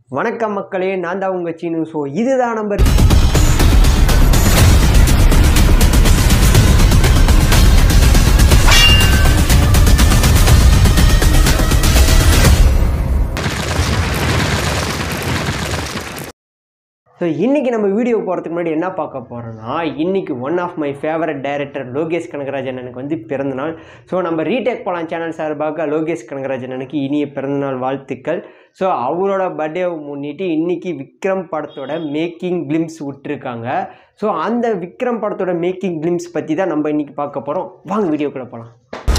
வணக்கம் மக்களே நான் தான் உங்கள் சீனு ஸோ இதுதான் நம்ம ஸோ இன்றைக்கி நம்ம வீடியோ போகிறதுக்கு முன்னாடி என்ன பார்க்க போகிறோன்னா இன்றைக்கி one of my favourite director Lokesh Kanagarajan எனக்கு வந்து பிறந்தநாள் ஸோ நம்ம ரீடேக் போகலாம் சேனல் சார்பாக லோகேஷ் கனகராஜன் எனக்கு இனிய பிறந்தநாள் வாழ்த்துக்கள் ஸோ அவரோட பர்த்டேவை முன்னிட்டு இன்றைக்கி விக்ரம் படத்தோட மேக்கிங் கிளிம்ஸ் விட்டுருக்காங்க ஸோ அந்த விக்ரம் படத்தோட மேக்கிங் கிளிம்ஸ் பற்றி தான் நம்ம இன்றைக்கி பார்க்க போகிறோம் வாங்க வீடியோக்குள்ளே போகலாம்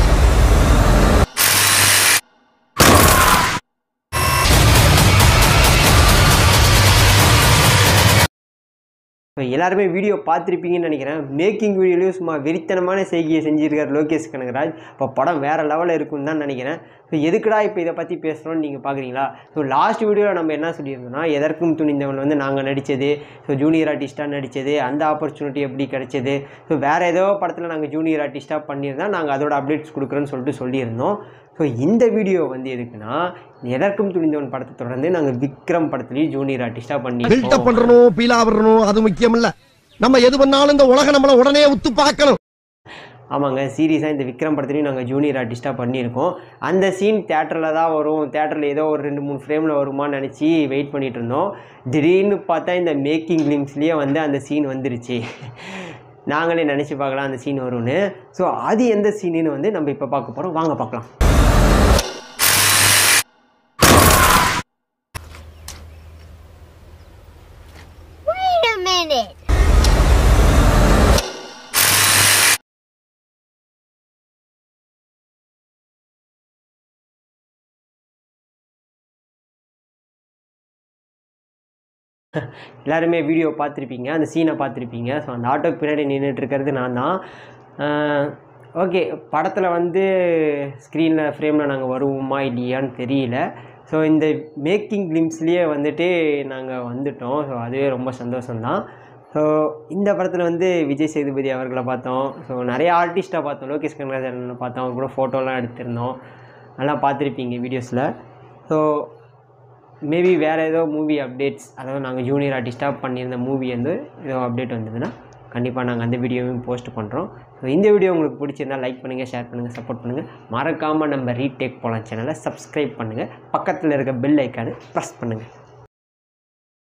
இப்போ எல்லாருமே வீடியோ பார்த்துருப்பீங்கன்னு நினைக்கிறேன் மேக்கிங் வீடியோலையும் சும்மா வெறித்தனமான செய்கையை செஞ்சிருக்கார் லோகேஷ் கனகராஜ் இப்போ படம் வேறு லெவலில் இருக்குன்னு தான் நினைக்கிறேன் ஸோ எதுக்குடா இப்போ இதை பற்றி பேசுகிறோன்னு நீங்கள் பார்க்குறீங்களா ஸோ லாஸ்ட் வீடியோவில் நம்ம என்ன சொல்லியிருந்தோம்னா எதற்கும் துணிந்தவன் வந்து நாங்கள் நடித்தது ஸோ ஜூனியர் ஆர்டிஸ்ட்டாக நடித்தது அந்த ஆப்பர்ச்சுனிட்டி எப்படி கிடைச்சது ஸோ வேறு ஏதோ படத்தில் நாங்கள் ஜூனியர் ஆர்டிஸ்ட்டாக பண்ணியிருந்தா நாங்கள் அதோட அப்டேட்ஸ் கொடுக்குறோன்னு சொல்லிட்டு சொல்லியிருந்தோம் ஸோ இந்த வீடியோ வந்து எதுக்குன்னா எதற்கும் துணிந்தவன் படத்தை தொடர்ந்து நாங்கள் விக்ரம் படத்துலேயும் ஜூனியர் ஆர்டிஸ்ட்டாக பில்டப் பண்ணியிருக்கோம் பண்றணும் பீலா வரணும் அது முக்கியம் இல்ல நம்ம எது பண்ணாலும் இந்த உலகம் நம்மள உடனே உத்து பார்க்கணும் ஆமாங்க சீரியஸாக இந்த விக்ரம் படத்துலையும் நாங்கள் ஜூனியர் ஆர்டிஸ்ட்டாக பண்ணியிருக்கோம் அந்த சீன் தேட்டரில் தான் வரும் தேட்டரில் ஏதோ ஒரு ரெண்டு மூணு ஃப்ரேமில் வருமான்னு நினச்சி வெயிட் பண்ணிட்டு இருந்தோம் திடீர்னு பார்த்தா இந்த மேக்கிங் கிளிம்ஸ்லேயே வந்து அந்த சீன் வந்துருச்சு நாங்களே நினச்சி பார்க்கலாம் அந்த சீன் வரும்னு ஸோ அது எந்த சீனுன்னு வந்து நம்ம இப்போ பார்க்க போகிறோம் வாங்க பார்க்கலாம் Wait a minute. எல்லாருமே வீடியோ பார்த்துருப்பீங்க அந்த சீனை பார்த்துருப்பீங்க ஸோ அந்த ஆட்டோக்கு பின்னாடி நின்றுட்டு இருக்கிறது நான் தான் ஓகே படத்தில் வந்து ஸ்க்ரீனில் ஃப்ரேமில் நாங்கள் வருவோமா இல்லையான்னு தெரியல ஸோ இந்த மேக்கிங் கிளிம்ஸ்லேயே வந்துட்டு நாங்கள் வந்துட்டோம் ஸோ அதுவே ரொம்ப சந்தோஷம்தான் ஸோ இந்த படத்தில் வந்து விஜய் சேதுபதி அவர்களை பார்த்தோம் ஸோ நிறைய ஆர்டிஸ்ட்டாக பார்த்தோம் லோகேஷ் கனகராஜன் பார்த்தோம் அவர் கூட ஃபோட்டோலாம் எடுத்திருந்தோம் அதெல்லாம் பார்த்துருப்பீங்க வீடியோஸில் ஸோ மேபி வேறு ஏதோ மூவி அப்டேட்ஸ் அதாவது நாங்கள் ஜூனியர் ஆர்டிஸ்ட்டாக பண்ணியிருந்த மூவி வந்து ஏதோ அப்டேட் வந்ததுன்னா கண்டிப்பாக நாங்கள் அந்த வீடியோவையும் போஸ்ட் பண்ணுறோம் ஸோ இந்த வீடியோ உங்களுக்கு பிடிச்சிருந்தா லைக் பண்ணுங்கள் ஷேர் பண்ணுங்கள் சப்போர்ட் பண்ணுங்கள் மறக்காமல் நம்ம ரீடேக் போகலாம் சேனலை சப்ஸ்கிரைப் பண்ணுங்கள் பக்கத்தில் இருக்க பெல் ஐக்கானு ப்ரெஸ் பண்ணுங்கள்